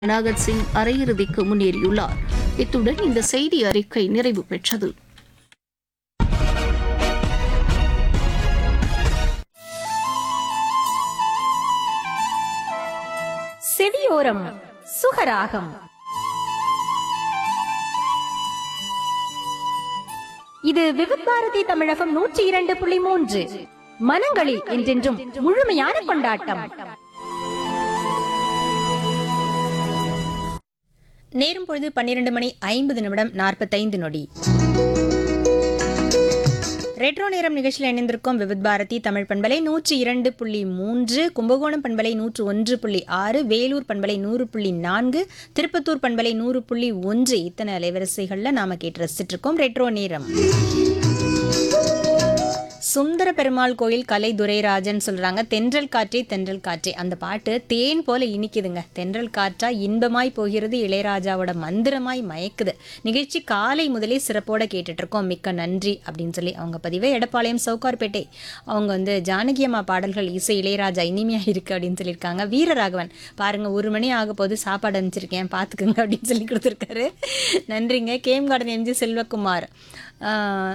நாகத் சிங் அரையிறுதிக்கு முன்னேறியுள்ளார் இத்துடன் இந்த செய்தி அறிக்கை நிறைவு பெற்றது செவியோரம் சுகராகம் இது விவித் பாரதி தமிழகம் நூற்றி இரண்டு புள்ளி மூன்று மனங்களில் என்றென்றும் முழுமையான கொண்டாட்டம் நேரம் பொழுது பன்னிரண்டு மணி ஐம்பது நிமிடம் நாற்பத்தைந்து நொடி ரெட்ரோ நேரம் நிகழ்ச்சியில் இணைந்திருக்கும் விவித் பாரதி தமிழ் பண்பலை நூற்றி இரண்டு புள்ளி மூன்று கும்பகோணம் பண்பலை நூற்று ஒன்று புள்ளி ஆறு வேலூர் பண்பலை நூறு புள்ளி நான்கு திருப்பத்தூர் பண்பலை நூறு புள்ளி ஒன்று இத்தனை அலைவரிசைகளில் நாம கேட்டு ரசிச்சிட்டு இருக்கோம் ரெட்ரோ நேரம் சுந்தர பெருமாள் கோயில் கலை துரைராஜன் சொல்றாங்க தென்றல் காற்றே தென்றல் காற்றே அந்த பாட்டு தேன் போல இனிக்குதுங்க தென்றல் காற்றா இன்பமாய் போகிறது இளையராஜாவோட மந்திரமாய் மயக்குது நிகழ்ச்சி காலை முதலே சிறப்போட கேட்டுட்டு இருக்கோம் மிக்க நன்றி அப்படின்னு சொல்லி அவங்க பதிவு எடப்பாளையம் சவுகார்பேட்டை அவங்க வந்து ஜானகி அம்மா பாடல்கள் இசை இளையராஜா இனிமையா இருக்கு அப்படின்னு சொல்லியிருக்காங்க வீரராகவன் பாருங்க ஒரு மணி ஆக போது சாப்பாடு அனுப்பிச்சிருக்கேன் பார்த்துக்குங்க அப்படின்னு சொல்லி கொடுத்துருக்காரு நன்றிங்க கேம் கார்டன் எம்ஜி செல்வகுமார் ஆஹ்,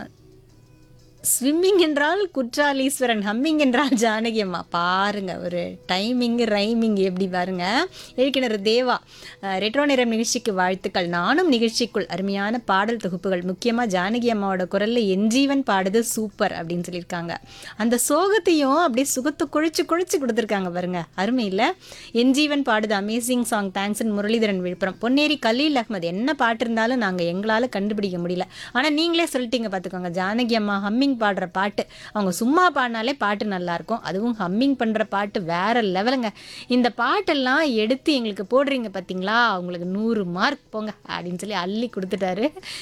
ஸ்விம்மிங் என்றால் குற்றாலீஸ்வரன் ஹம்மிங் என்றால் ஜானகி அம்மா பாருங்க ஒரு டைமிங் ரைமிங் எப்படி பாருங்க எழுக்கிணறு தேவா அஹ், ரெட்ரோ நேரம் நிகழ்ச்சிக்கு வாழ்த்துக்கள் நானும் நிகழ்ச்சிக்குள் அருமையான பாடல் தொகுப்புகள் முக்கியமாக ஜானகி அம்மாவோட குரல்ல என் ஜீவன் பாடுது சூப்பர் அப்படின்னு சொல்லியிருக்காங்க அந்த சோகத்தையும் அப்படியே சுகத்தை குழிச்சு குழிச்சு கொடுத்துருக்காங்க பாருங்க அருமை இல்லை என் ஜீவன் பாடுது amazing song thanks Muralidharan Villupuram Ponneri Khalil Ahmed என்ன பாட்டு இருந்தாலும் நாங்கள் எங்களால் கண்டுபிடிக்க முடியல ஆனால் நீங்களே சொல்லிட்டீங்க பார்த்துக்கோங்க ஜானகி அம்மா ஹம்மிங் பாடுற பாட்டு அவங்க சும்மா பாடினாலே பாட்டு நல்லா இருக்கும் அதுவும் ஹம்மிங் பண்ணுற பாட்டு வேற லெவலுங்க இந்த பாட்டெல்லாம் எடுத்து எங்களுக்கு போடுறீங்க பார்த்தீங்களா அவங்களுக்கு நூறு மார்க் போங்க அப்படின்னு சொல்லி அள்ளி கொடுத்துட்டாரு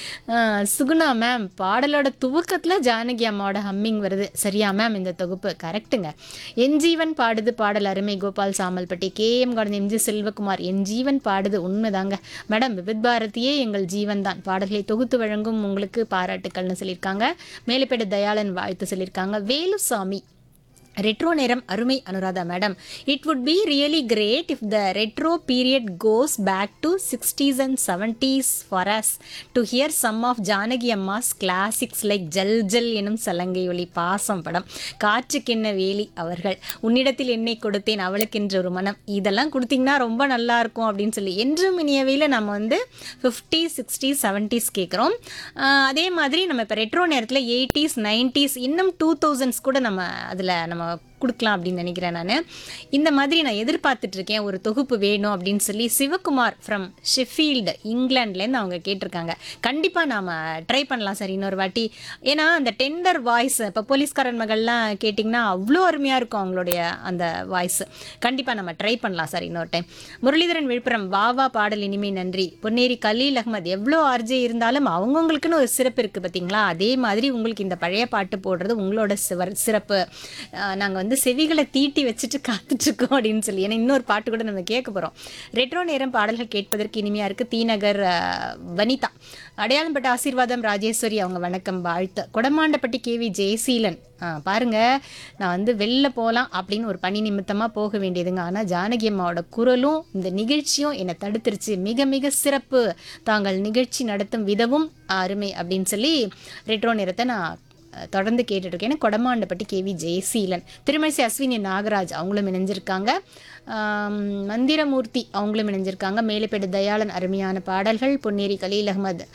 ஆஹ் சுகுணா மேம் பாடலோட துவக்கத்தில் ஜானகி அம்மாவோட ஹம்மிங் வருது சரியா மேம் இந்த தொகுப்பு கரெக்ட்டுங்க என் ஜீவன் பாடுது பாடல் அருமை Gopal Samalpatti K M garden MG Selvakumar என் ஜீவன் பாடுது உண்மைதாங்க மேடம் விவித் பாரதியே எங்கள் ஜீவன் தான் பாடல்களை தொகுத்து வழங்கும் உங்களுக்கு பாராட்டுக்கள்னு சொல்லியிருக்காங்க மேலப்பேடு தயாளன் வாழ்த்து சொல்லியிருக்காங்க வேலுசாமி ரெட்ரோ நேரம் அருமை Anuradha madam it would be really great if the retro period goes back to sixties and seventies for us to hear some of Janaki amma's classics like ஜல் ஜல் எனும் சலங்கை ஒளி பாசம் படம் காற்றுக்கென்ன வேலி அவர்கள் உன்னிடத்தில் என்னை கொடுத்தேன் அவளுக்கென்ற ஒரு மனம் இதெல்லாம் கொடுத்தீங்கன்னா ரொம்ப நல்லா இருக்கும் அப்படின்னு சொல்லி என்றும் இனியவையில் நம்ம வந்து ஃபிஃப்டி சிக்ஸ்டி செவன்ட்டீஸ் கேட்குறோம் அதே மாதிரி நம்ம இப்போ ரெட்ரோ நேரத்தில் எயிட்டிஸ் நைன்ட்டீஸ் இன்னும் டூ தௌசண்ட்ஸ் கூட நம்ம அதில் நம்ம கொடுக்கலாம் அப்படின்னு நினைக்கிறேன் நான் இந்த மாதிரி நான் எதிர்பார்த்துட்டு இருக்கேன் ஒரு தொகுப்பு வேணும் அப்படின்னு சொல்லி சிவகுமார் ஃப்ரம் ஷெஃபீல்டு இங்கிலாந்துலேருந்து அவங்க கேட்டிருக்காங்க கண்டிப்பாக நாம் ட்ரை பண்ணலாம் சார் இன்னொரு வாட்டி ஏன்னா அந்த டெண்டர் வாய்ஸ் இப்போ போலீஸ்காரன் மகள்லாம் கேட்டிங்கன்னா அவ்வளோ அருமையாக இருக்கும் அவங்களுடைய அந்த வாய்ஸ் கண்டிப்பாக நம்ம ட்ரை பண்ணலாம் சார் இன்னொரு டைம் முரளிதரன் விழுப்புரம் வாவா பாடல் இனிமே நன்றி பொன்னேரி கலீல் அகமது எவ்வளோ ஆர்ஜே இருந்தாலும் அவங்கவுங்களுக்குன்னு ஒரு சிறப்பு இருக்குது பார்த்தீங்களா அதே மாதிரி உங்களுக்கு இந்த பழைய பாட்டு போடுறது உங்களோட சிவர் சிறப்பு நாங்கள் வந்து செவிகளை தீட்டி வச்சுட்டு காத்துட்ருக்கோம் அப்படின்னு சொல்லி ஏன்னா இன்னொரு பாட்டு கூட நம்ம கேட்க போகிறோம் ரெட்ரோ நேரம் பாடல்கள் கேட்பதற்கு இனிமையாக இருக்குது தீநகர் அஹ், வனிதா அடையாளம்பட்ட ஆசீர்வாதம் ராஜேஸ்வரி அவங்க வணக்கம் வாழ்த்து கொடமாண்டப்பட்டி கேவி ஜெயசீலன் ஆ, பாருங்க நான் வந்து வெளில போகலாம் அப்படின்னு ஒரு பணி நிமித்தமாக போக வேண்டியதுங்க ஆனால் ஜானகி அம்மாவோட குரலும் இந்த நிகழ்ச்சியும் என்னை தடுத்துருச்சு மிக மிக சிறப்பு தாங்கள் நிகழ்ச்சி நடத்தும் விதமும் அருமை அப்படின்னு சொல்லி ரெட்ரோ நேரத்தை நான் அஹ், தொடர்ந்து கேட்டுட்டு இருக்கேன் கொடமாண்டப்பட்டி கேவி ஜெயசீலன் திருமணிசை அஸ்வினி நாகராஜ் அவங்களும் இணைஞ்சிருக்காங்க ஆம், மந்திரமூர்த்தி அவங்களும் இணைஞ்சிருக்காங்க மேலப்பேடு தயாளன் அருமையான பாடல்கள் பொன்னேரி கலீல் அகமது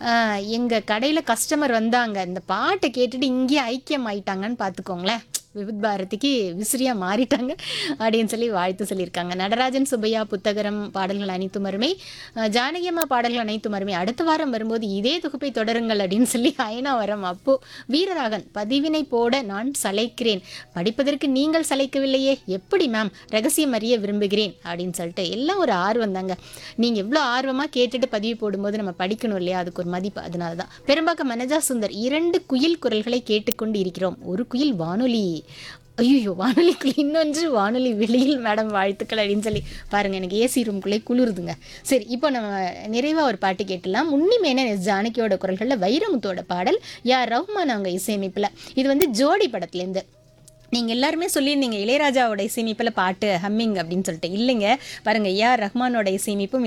எங்கள் கடையில் கஸ்டமர் வந்தாங்க இந்த பாட்டை கேட்டுட்டு இங்கேயே ஐக்கியம் ஆயிட்டாங்கன்னு பார்த்துக்கோங்களேன் விவித் பாரதிக்கு விசிறியா மாறிட்டாங்க அப்படின்னு சொல்லி வாழ்த்து சொல்லியிருக்காங்க நடராஜன் சுப்பையா புத்தகரம் பாடல்கள் அனைத்தும் அருமை அஹ் ஜானகி அம்மா பாடல்கள் அனைத்தும் அருமை அடுத்த வாரம் வரும்போது இதே தொகுப்பை தொடருங்கள் அப்படின்னு சொல்லி அயனா வரம் அப்போ வீரராகன் பதிவினை போட நான் சளைக்கிறேன் படிப்பதற்கு நீங்கள் சளைக்கவில்லையே எப்படி மேம் ரகசியம் அறிய விரும்புகிறேன் அப்படின்னு சொல்லிட்டு எல்லாம் ஒரு ஆர்வம் தாங்க நீங்கள் எவ்வளோ ஆர்வமாக கேட்டுட்டு பதிவு போடும்போது நம்ம படிக்கணும் இல்லையா அதுக்கு ஒரு மதிப்பு அதனால தான் பெரும்பாக்கம் மனஜா சுந்தர் இரண்டு குயில் குரல்களை கேட்டுக்கொண்டு இருக்கிறோம் ஒரு குயில் வானொலி ஐயோ வானொலிக்குள்ள இன்னொன்று வானொலி வெளியில் மேடம் வாழ்த்துக்கள் அப்படின்னு சொல்லி பாருங்க எனக்கு ஏசி ரூம்குள்ளே குளிருதுங்க சரி இப்போ நம்ம நிறைவாக ஒரு பாட்டு கேட்டலாம் உன்னிமேனன் எஸ் ஜானகியோட குரல்களில் வைரமுத்தோட பாடல் யா ரஹ்மான் அவங்க இசையமைப்பில் இது வந்து ஜோடி படத்துலேருந்து நீங்கள் எல்லாருமே சொல்லியிருந்தீங்க இளையராஜாவோட இசையமைப்பில் பாட்டு ஹம்மிங் அப்படின்னு சொல்லிட்டு இல்லைங்க பாருங்க ஏஆர் ரஹ்மானோட இசையமைப்பும்